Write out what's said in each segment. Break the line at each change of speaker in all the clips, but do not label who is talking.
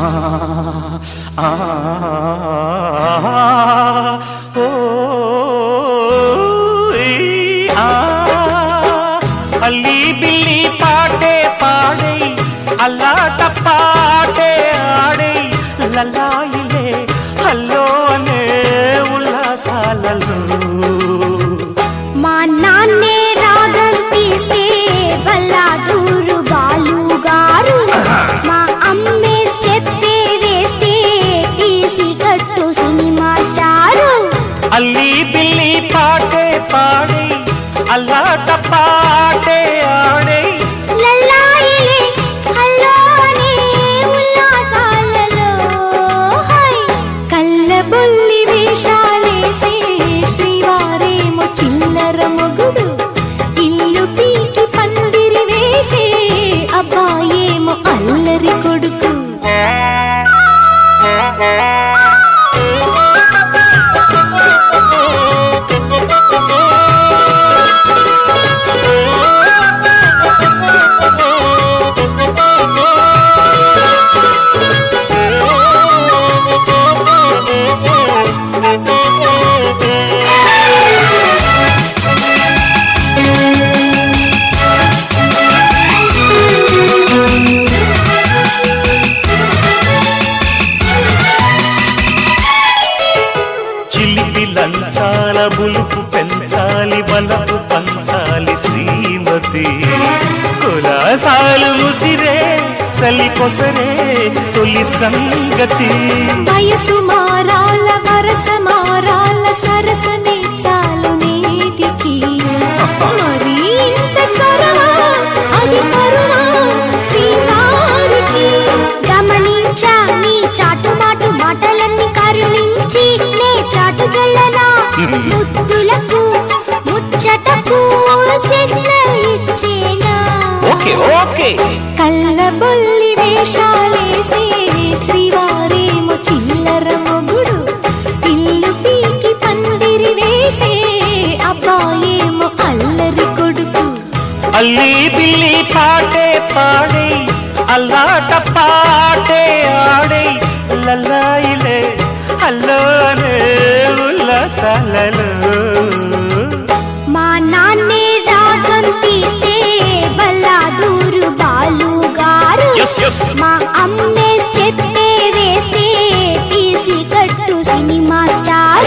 ఆ, ఓ, ఈ, ఆ. అల్లి బిల్లి పాటే పాడై అల్లాట పాటే ఆడై లల్లాయిలే హల్లో అనే ఉల్లాసాలలో
మా నాన్నే రాగం తీస్తే బల్లాదూరు బాలుగారు మా అమ్మే స్టెప్పే వేస్తే తీసి కట్టు సినిమా స్టారు
అల్లి బిల్లి పాటే పాడి అల్లాట పాటే ఆడై
లల్లాయిలే హల్లో అనే ఉల్లాసాలలో హై కళ్ళబొల్లి వేషాలేసే శ్రీవారేమో చిల్లర మొగుడు ఇల్లు పీకి పందిరి వేసే అబ్బాయేమో అల్లరి కొడుకు
చిలిపి లంచాల బులుపు పెంచాలి బలపు పంచాలి శ్రీమతి కులాసాలు ముసిరే చలి కొసరే తొలి సంగతి
వయసు మారాల వరస మారాల సరసనే చాలు నేటికి మరి ఇంత చొరవ అది కరుణ శ్రీవారికి గమనించా నీ చాటుమాటు మాటలన్నీ కరుణించి నే చాటుకెళ్ళనా ముద్దులకు ముచ్చటకు సిగ్నల్ ఇచ్చేనా
ఓకే ఓకే
కళ్ళబొల్లి వేషాలేసే శ్రీవారేమో చిల్లర మొగుడు ఇల్లు పీకి పందిరి వేసే అబ్బాయేమో అల్లరి కొడుకు
అల్లి బిల్లి పాటే పాడి అల్లాట పాటే ఆడై లల్లాయిలే హల్లోనే ఉల్లాసాలలో
మా నాన్నే రాగం తీస్తే బల్లాదూరు బాలుగారు
Yes, yes.
మా అమ్మే స్టెప్పే వేస్తే తీసి కట్టు సినిమా స్టార్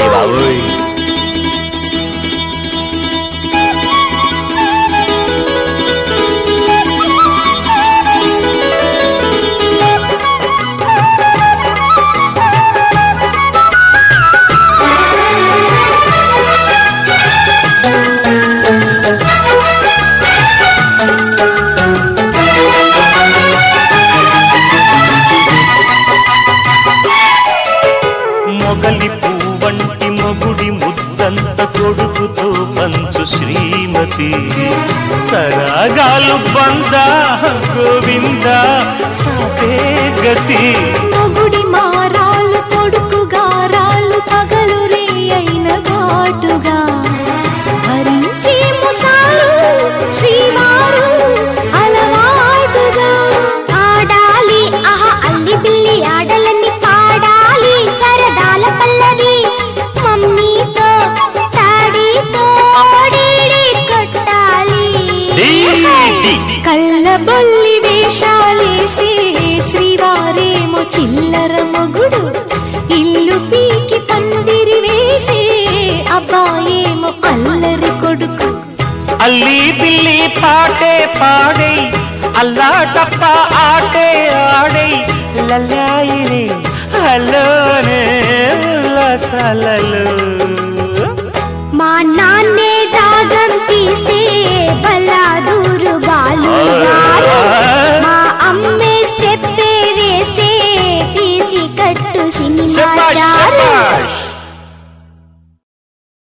మొగలి పువ్వంటి మొగుడి ముద్దంత కొడుకుతో పంచు శ్రీమతి సరాగాలు బందా గోవింద చాపే గతి
మొగుడి మారాలు కొడుకు గారాలు పగలు రే అయిన ఘాటుగా భరించే ముసారు శ్రీవారు అలవాటుగా ఆడాలి ఆహా అల్లి బిల్లి ఆడలని పాడాలి సరదాల పల్లవి మమ్మీతో డాడీతో డీడీ కొట్టాలి
డీడీ.
కళ్ళబొల్లి వేషాలేసే శ్రీవారేమో చిల్లర మొగుడు ఇల్లు పీకి పందిరి వేసే అబ్బాయేమో అల్లరి కొడుకు
అల్లి బిల్లి పాటే పాడై అల్లాటప్ప ఆటే ఆడై లల్లాయిలే హలోనే ఉల్లాసాలలో